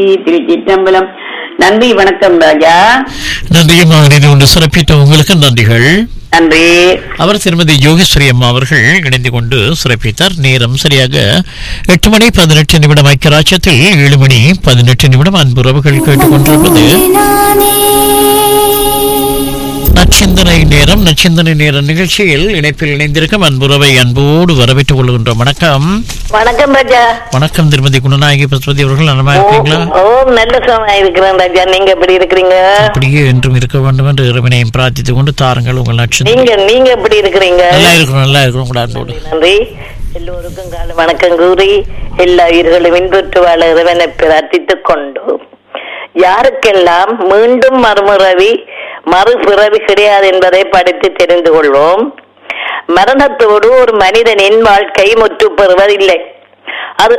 திருச்சிற்றம்பலம் நன்றி வணக்கம் ராஜா நன்றியம்மா இணைந்து கொண்டு சிறப்பித்த உங்களுக்கு நன்றிகள் நன்றி அவர் திருமதி யோகேஸ்வரி அம்மா அவர்கள் இணைந்து கொண்டு சிறப்பித்தார் நேரம் சரியாக எட்டு மணி பதினெட்டு நிமிடம் ஐக்கியராட்சத்தில் ஏழு மணி பதினெட்டு நிமிடம் அன்புறவுகள் கேட்டுக்கொண்டிருப்பது நச்சிந்தனை நேரம் நச்சிந்தனை நேர நிகழ்ச்சியில் இணைப்பில் இணைந்திருக்கும் அன்புறவை அன்போடு வரவேற்றுக் கொள்கின்றோம் வணக்கம் வணக்கம் ராஜா வணக்கம் திருமதி குணநாயகி பசுபதி அவர்கள் நலமா இருக்கீங்களா ஓ நல்ல சுகமா இருக்கிறேன் ராஜா நீங்க எப்படி இருக்கிறீங்க அப்படியே என்றும் இருக்க வேண்டும் என்று இறைவனையும் பிரார்த்தித்துக் கொண்டு தாருங்கள் உங்கள் நட்சத்திரம் நீங்க நீங்க எப்படி இருக்கிறீங்க நல்லா இருக்கிறோம் நல்லா இருக்கிறோம் உங்களோட அன்போடு நன்றி எல்லோருக்கும் கால வணக்கம் கூறி எல்லா உயிர்களும் இன்புற்று வாழ இறைவனை பிரார்த்தித்துக் கொண்டு யாருக்கெல்லாம் மீண்டும் மறுமுறவி மறுபிறவி கிடையாது என்பதை படித்து தெரிந்து கொள்வோம் மரணத்தோடு ஒரு மனிதனின் வாழ்க்கை முற்று பெறுவதில்லை அது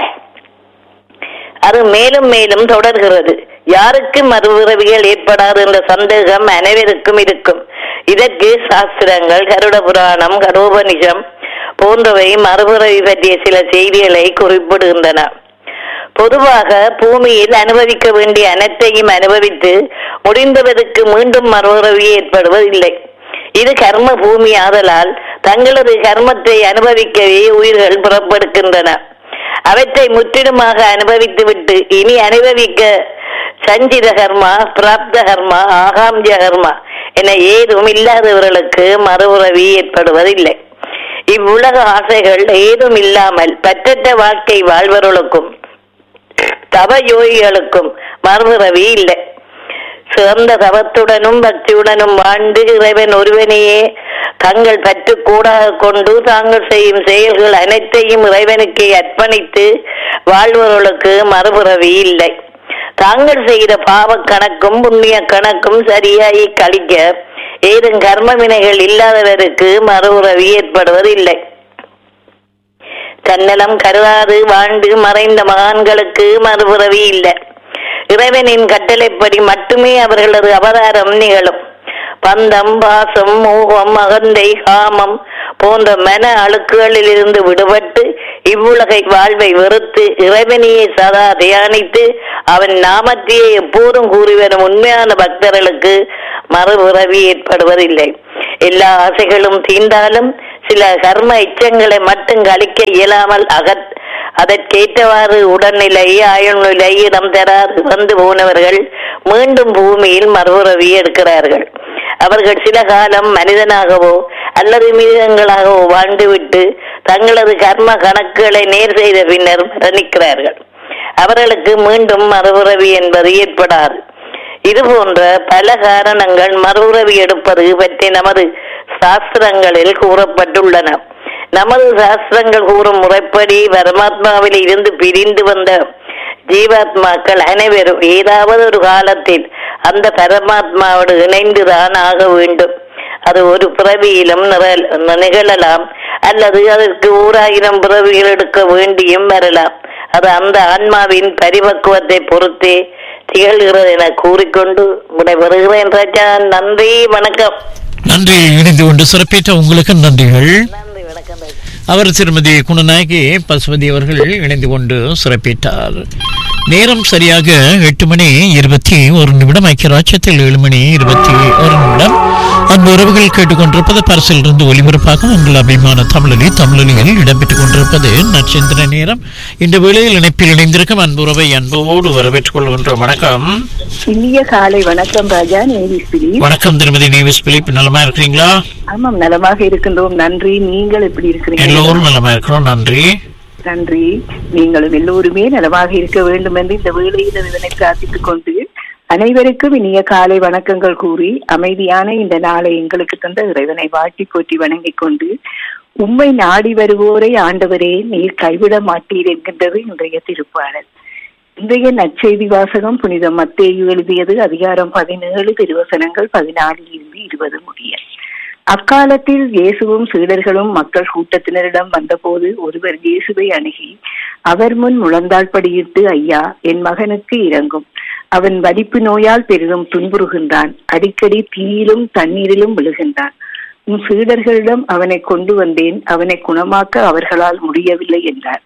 அது மேலும் மேலும் தொடர்கிறது யாருக்கு மறுபிறவிகள் ஏற்படாது என்ற சந்தேகம் அனைவருக்கும் இருக்கும் இதற்கு சாஸ்திரங்கள் கருட புராணம் கடோபனிஷம் போன்றவை மறுபிறவி பற்றிய சில செய்திகளை குறிப்பிடுகின்றன பொதுவாக பூமியில் அனுபவிக்க வேண்டிய அனைத்தையும் அனுபவித்து முடிந்தவருக்கு மீண்டும் மறுபிறவி ஏற்படுவதில்லை இது கர்ம பூமி ஆதலால் தங்களது கர்மத்தை அனுபவிக்கவே உயிர்கள் புறப்படுகின்றன அவற்றை முற்றிலுமாக அனுபவித்துவிட்டு இனி அனுபவிக்க சஞ்சித கர்மா பிராப்த கர்மா ஆகாம்ஜ கர்மா என ஏதும் இல்லாதவர்களுக்கு மறுபிறவி ஏற்படுவதில்லை இவ்வுலக ஆசைகள் ஏதும் இல்லாமல் பற்றற்ற வாழ்க்கை வாழ்வர்களுக்கும் தவ யோகிகளுக்கும் மறுபிறவி இல்லை சிறந்த தவத்துடனும் பக்தியுடனும் வாழ்ந்து இறைவன் ஒருவனையே தங்கள் பற்று கூடாக கொண்டு தாங்கள் செய்யும் செயல்கள் அனைத்தையும் இறைவனுக்கே அர்ப்பணித்து வாழ்பவர்களுக்கு மறுபிறவி இல்லை தாங்கள் செய்த பாவ கணக்கும் புண்ணிய கணக்கும் சரியாய் கழிக்க ஏதும் கர்ம வினைகள் இல்லாதவருக்கு மறுபிறவி ஏற்படுவதில்லை தன்னலம் கருதாது வாழ்ந்து மறைந்த மகான்களுக்கு மறுபிறவி இல்லை இறைவனின் கட்டளைப்படி மட்டுமே அவர்களது அவதாரம் நிகழும் பந்தம் பாசம் மோகம் அகந்தை காமம் போன்ற மன அழுக்குகளில் இருந்து விடுபட்டு இவ்வுலகை வாழ்வை வெறுத்து இறைவனையே சதா தியானித்து அவன் நாமத்தையே எப்போதும் கூறி வரும் உண்மையான பக்தர்களுக்கு மறுபிறவி ஏற்படுவதில்லை எல்லா ஆசைகளும் தீண்டாலும் சில கர்ம இச்சங்களை மட்டும் கழிக்க இயலாமல் அகத் அதற்கேற்றவாறு உடல்நிலை ஆயுள்நிலை இடம் தராது வந்து போனவர்கள் மீண்டும் பூமியில் மறுபிறவி எடுக்கிறார்கள் அவர்கள் சில காலம் மனிதனாகவோ அல்லது மிருகங்களாகவோ வாழ்ந்துவிட்டு தங்களது கர்ம கணக்குகளை நேர் செய்த பின்னர் மரணிக்கிறார்கள் அவர்களுக்கு மீண்டும் மறுபிறவி என்பது ஏற்படாது இது போன்ற பல காரணங்கள் மறுபிறவி எடுப்பது பற்றி நமது சாஸ்திரங்களில் கூறப்பட்டுள்ளன நமது சாஸ்திரங்கள் கூறும் முறைப்படி பரமாத்மாவில் இருந்து பிரிந்து வந்த ஜீவாத்மாக்கள் அனைவரும் ஏதாவது ஒரு காலத்தில் அந்த பரமாத்மாவோடு இணைந்துதான் ஆக வேண்டும் அது ஒரு பிறவியிலும் நிற- நிகழலாம் அல்லது அதற்கு ஓராயிரம் பிறவிகள் எடுக்க வேண்டியும் வரலாம் அது அந்த ஆன்மாவின் பரிபக்குவத்தை பொறுத்தே திகழ்கிறது என கூறிக்கொண்டு விடைபெறுகிறேன் ராஜா நன்றி வணக்கம் நன்றி இணைந்து கொண்டு சிறப்பித்த உங்களுக்கு நன்றிகள் நன்றி வணக்கம் ராஜா அவர் திருமதி குணநாயகி பசுபதி அவர்கள் இணைந்து கொண்டு சிறப்பித்தார் நேரம் சரியாக எட்டு மணி இருபத்தி ஒரு நிமிடம் ஐக்கியராட்சியத்தில் ஏழு மணி இருபத்தி ஒரு நிமிடம் அன்பு உறவுகள் கேட்டுக்கொண்டிருப்பது பரிசில் இருந்து ஒலிபரப்பாக உங்கள் அபிமான தமிழொலி தமிழொலியில் இடம்பெற்றுக் கொண்டிருப்பது நட்சத்திர நேரம் இந்த வேளையில் இணைப்பில் இணைந்திருக்கும் அன்பு உறவை அன்போடு வரவேற்றுக் கொள்கின்றோம் வணக்கம் இனிய காலை வணக்கம் ராஜா நேவிஸ்பிரி வணக்கம் திருமதி நேவிஸ் பிலிப் நலமா இருக்கிறீங்களா ஆமாம் நலமாக இருக்கின்றோம் நன்றி நீங்கள் எப்படி இருக்கிறீங்க எல்லோரும் நலமா இருக்கிறோம் நன்றி நன்றி நீங்களும் எல்லோருமே நலமாக இருக்க வேண்டும் என்று இந்த வேளையில் இதனை பிரார்த்தித்துக் கொண்டு அனைவருக்கும் இனிய காலை வணக்கங்கள் கூறி அமைதியான இந்த நாளை எங்களுக்கு தந்த இறைவனை வாட்டி போற்றி வணங்கிக் கொண்டு உம்மை நாடி வருவோரை ஆண்டவரே நீர் கைவிட மாட்டீர் என்கின்றது இன்றைய திருப்பாடல் இன்றைய நற்செய்தி வாசகம் புனித மத்தேயு எழுதியது அதிகாரம் பதினேழு திருவசனங்கள் பதினாலில் இருந்து இருபது முடிய அக்காலத்தில் இயேசுவும் சீடர்களும் மக்கள் கூட்டத்தினரிடம் வந்தபோது ஒருவர் இயேசுவை அணுகி அவர் முன் முழந்தாள் படியிட்டு ஐயா என் மகனுக்கு இறங்கும் அவன் வலிப்பு நோயால் பெரிதும் துன்புறுகின்றான் அடிக்கடி தீயிலும் தண்ணீரிலும் விழுகின்றான் உன் சீடர்களிடம் அவனை கொண்டு வந்தேன் அவனை குணமாக்க அவர்களால் முடியவில்லை என்றார்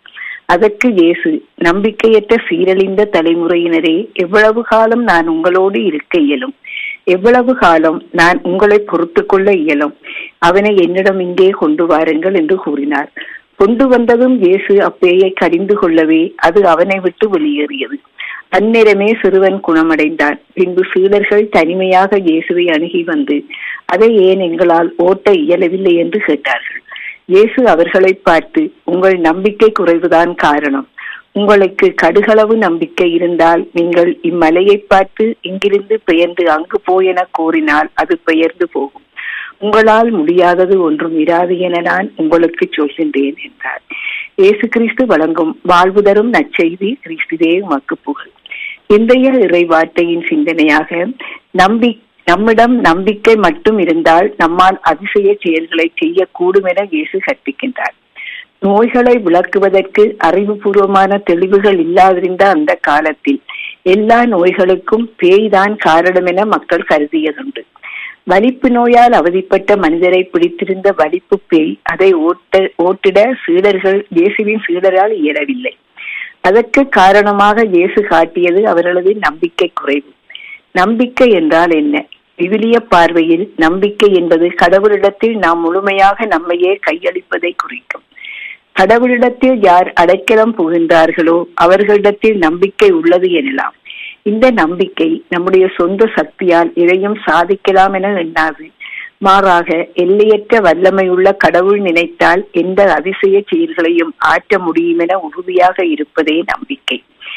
அதற்கு இயேசு நம்பிக்கையற்ற சீரழிந்த தலைமுறையினரே எவ்வளவு காலம் நான் உங்களோடு இருக்க இயலும் எவ்வளவு காலம் நான் உங்களை பொறுத்து கொள்ள இயலும் அவனை என்னிடம் இங்கே கொண்டு வாருங்கள் என்று கூறினார் கொண்டு வந்ததும் இயேசு அப்பேயை கடிந்து கொள்ளவே அது அவனை விட்டு வெளியேறியது அந்நேரமே சிறுவன் குணமடைந்தான் பின்பு சீடர்கள் தனிமையாக இயேசுவை அணுகி வந்து அதை ஏன் எங்களால் ஓட்ட இயலவில்லை என்று கேட்டார்கள் இயேசு அவர்களை பார்த்து உங்கள் நம்பிக்கை குறைவுதான் காரணம் உங்களுக்கு கடுகளவு நம்பிக்கை இருந்தால் நீங்கள் இம்மலையை பார்த்து இங்கிருந்து பெயர்ந்து அங்கு போயென கூறினால் அது பெயர்ந்து போகும் உங்களால் முடியாதது ஒன்றும் இராது என நான் உங்களுக்கு சொல்கின்றேன் என்றார் இயேசு கிறிஸ்து வழங்கும் வாழ்வு தரும் நற்செய்தி கிறிஸ்துவே உமக்கு புகழ் இன்றைய இறை வார்த்தையின் சிந்தனையாக நம்பி நம்மிடம் நம்பிக்கை மட்டும் இருந்தால் நம்மால் அதிசய செயல்களை செய்யக்கூடும் என இயேசு கற்பிக்கின்றார் நோய்களை விளக்குவதற்கு அறிவுபூர்வமான தெளிவுகள் இல்லாதிருந்த அந்த காலத்தில் எல்லா நோய்களுக்கும் பேய்தான் காரணம் என மக்கள் கருதியதுண்டு வலிப்பு நோயால் அவதிப்பட்ட மனிதரை பிடித்திருந்த வலிப்பு பேய் அதை ஓட்ட ஓட்டிட சீடர்கள் இயேசுவின் சீடரால் இயலவில்லை அதற்கு காரணமாக இயேசு காட்டியது அவர்களது நம்பிக்கை குறைவு நம்பிக்கை என்றால் என்ன விவிலிய பார்வையில் நம்பிக்கை என்பது கடவுளிடத்தில் நாம் முழுமையாக நம்மையே கையளிப்பதை குறிக்கும் கடவுளிடத்தில் யார் அடைக்கலம் புகின்றார்களோ அவர்களிடத்தில் நம்பிக்கை உள்ளது எனலாம் இந்த நம்பிக்கை நம்முடைய சொந்த சக்தியால் எதையும் சாதிக்கலாம் என எண்ணாது மாறாக எல்லையற்ற வல்லமையுள்ள கடவுள் நினைத்தால் எந்த அதிசய செயல்களையும் ஆற்ற முடியும் என உறுதியாக இருப்பதே நம்பிக்கை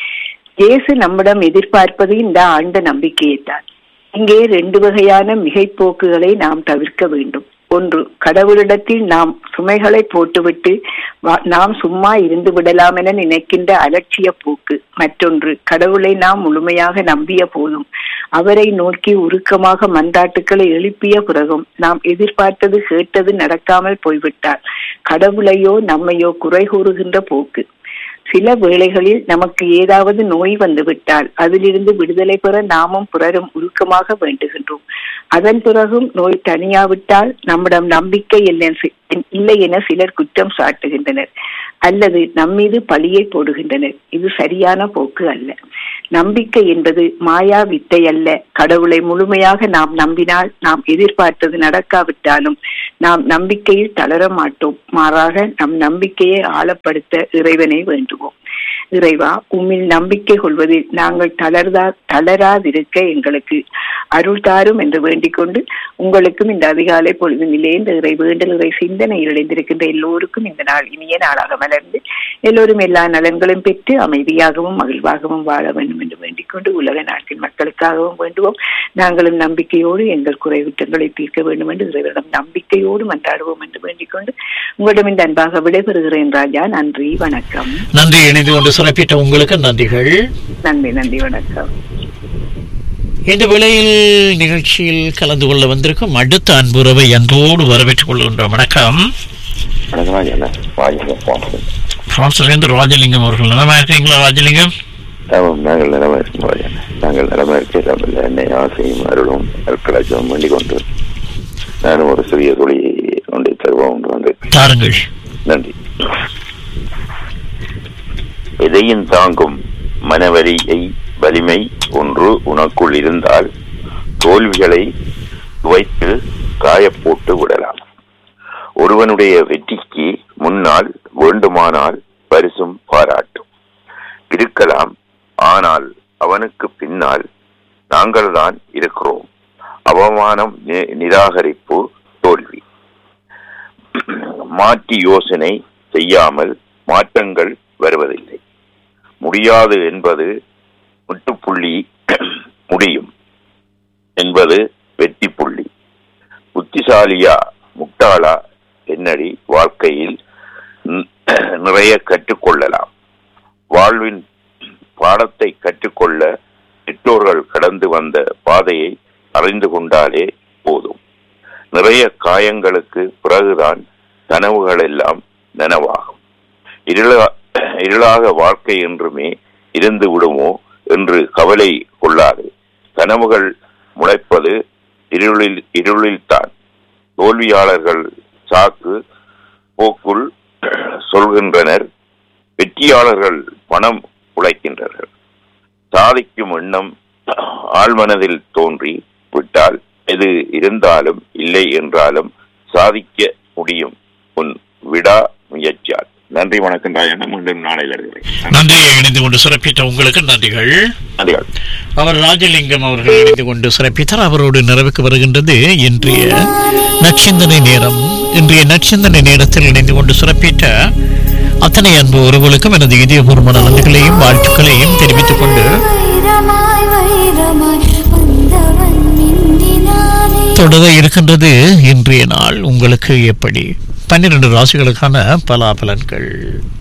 இயேசு நம்மிடம் எதிர்பார்ப்பது இந்த ஆழ்ந்த நம்பிக்கையைத்தான் இங்கே ரெண்டு வகையான மிகைப்போக்குகளை நாம் தவிர்க்க வேண்டும் ஒன்று கடவுளிடத்தில் நாம் சுமைகளை போட்டுவிட்டு நாம் சும்மா இருந்து விடலாம் என நினைக்கின்ற அலட்சிய போக்கு மற்றொன்று கடவுளை நாம் முழுமையாக நம்பிய போதும் அவரை நோக்கி உருக்கமாக மன்றாட்டுக்களை எழுப்பிய பிறகும் நாம் எதிர்பார்த்தது கேட்டது நடக்காமல் போய்விட்டால் கடவுளையோ நம்மையோ குறை கூறுகின்ற போக்கு சில வேளைகளில் நமக்கு ஏதாவது நோய் வந்துவிட்டால் அதிலிருந்து விடுதலை பெற நாமும் பிறரும் உருக்கமாக வேண்டுகின்றோம் அதன் பிறகும் நோய் தனியாவிட்டால் நம்மிடம் நம்பிக்கை இல்லை என சிலர் குற்றம் சாட்டுகின்றனர் அல்லது நம்மீது பழியை போடுகின்றனர் இது சரியான போக்கு அல்ல நம்பிக்கை என்பது மாயா வித்தை அல்ல கடவுளை முழுமையாக நாம் நம்பினால் நாம் எதிர்பார்த்தது நடக்காவிட்டாலும் நாம் நம்பிக்கையில் தளர மாட்டோம் மாறாக நம் நம்பிக்கையை ஆழப்படுத்த இறைவனை வேண்டுவோம் இறைவா உம்மில் நம்பிக்கை கொள்வதில் நாங்கள் தளர்தா தளராதிருக்க எங்களுக்கு அருள் தாரும் என்று வேண்டிக் கொண்டு உங்களுக்கும் இந்த அதிகாலை பொழுதினிலே இந்த இறை வேண்டல் இறை சிந்தனையில் இணைந்திருக்கின்ற எல்லோருக்கும் இந்த நாள் இனிய நாளாக மலர்ந்து எல்லோரும் எல்லா நலன்களும் பெற்று அமைதியாகவும் மகிழ்வாகவும் வாழ வேண்டும் என்று வேண்டிக் கொண்டு உலக நாட்டின் மக்களுக்காகவும் வேண்டுவோம் நாங்களும் நம்பிக்கையோடு எங்கள் குறைவுற்றங்களை தீர்க்க வேண்டும் என்று இறைவரிடம் நம்பிக்கையோடு மன்றாடுவோம் என்று வேண்டிக் கொண்டு உங்களிடம் இந்த அன்பாக விடைபெறுகிறேன் ராஜா நன்றி வணக்கம் நன்றி இணைந்து கொண்டு சிறப்பித்த உங்களுக்கு நன்றிகள் நன்றி நன்றி வணக்கம் இந்த வேளையில் நிகழ்ச்சியில் கலந்து கொள்ள வந்திருக்கும் அடுத்த அன்புறவை அன்போடு வரவேற்றுக் கொள்கின்றோம் வணக்கம் வணக்கம் ராஜா ராஜலிங்கம் பாம்பன் பிரான்சிலிருந்து ராஜலிங்கம் அவர்கள் நலமா இருக்கீங்களா ராஜலிங்கம் ஆமாம் நாங்கள் நிலமா இருக்கும் ராஜா நாங்கள் நிலமா இருக்கிறோம் என்னை ஆசையும் அருளும் அற்கலாச்சும் வேண்டிக் கொண்டு நானும் ஒரு சிறிய தொழிலை ஒன்றை தருவோம் என்று வந்து தாருங்கள் நன்றி எதையும் தாங்கும் மனவலியை வலிமை ஒன்று உனக்குள் இருந்தால் தோல்விகளை துவைத்து காயப்போட்டு விடலாம் ஒருவனுடைய வெற்றிக்கு முன்னால் வேண்டுமானால் பரிசும் பாராட்டும் இருக்கலாம் ஆனால் அவனுக்கு பின்னால் நாங்கள் தான் இருக்கிறோம் அவமானம் நி- நிராகரிப்பு தோல்வி மாற்றி யோசனை செய்யாமல் மாற்றங்கள் வருவதில்லை முடியாது என்பது முட்டுப்புள்ளி முடியும் என்பது வெற்றி புள்ளி புத்திசாலியா முட்டாளா என்னடி வாழ்க்கையில் ந- நிறைய கற்றுக்கொள்ளலாம் வாழ்வின் பாடத்தை கற்றுக்கொள்ள பெற்றோர்கள் கடந்து வந்த பாதையை அறிந்து கொண்டாலே போதும் நிறைய காயங்களுக்கு பிறகுதான் கனவுகள் எல்லாம் நனவாகும் இருளா இருளாக வாழ்க்கை என்றுமே இருந்து விடுமோ என்று கவலை கொள்ளாது கனவுகள் முளைப்பது இருளில் இருளில்தான் தோல்வியாளர்கள் சாக்கு போக்குள் சொல்கின்றனர் வெற்றியாளர்கள் பணம் உழைக்கின்றார்கள் சாதிக்கும் எண்ணம் ஆழ்மனதில் தோன்றி விட்டால் எது இருந்தாலும் இல்லை என்றாலும் சாதிக்க முடியும் உன் விடா முயற்சியால் நன்றி வணக்கம் ராஜண்ணா மீண்டும் நாளையில் இருக்கிறேன் நன்றி இணைந்து கொண்டு சிறப்பித்த உங்களுக்கு நன்றிகள் நன்றிகள் அவர் ராஜலிங்கம் அவர்கள் இணைந்து கொண்டு சிறப்பித்தார் அவரோடு நிறைவுக்கு வருகின்றது இன்றைய நச்சிந்தனை நேரம் இன்றைய நச்சிந்தனை நேரத்தில் இணைந்து கொண்டு சிறப்பித்த அத்தனை அன்பு உறவுகளுக்கும் எனது இதயபூர்வமான நன்றிகளையும் வாழ்த்துக்களையும் தெரிவித்துக் கொண்டு வைரமாய் வைரமாய் வந்தவன் மின்னினாலே தொடர இருக்கின்றது இன்றைய நாள் உங்களுக்கு எப்படி பன்னிரண்டு ராசிகளுக்கான பலாபலன்கள்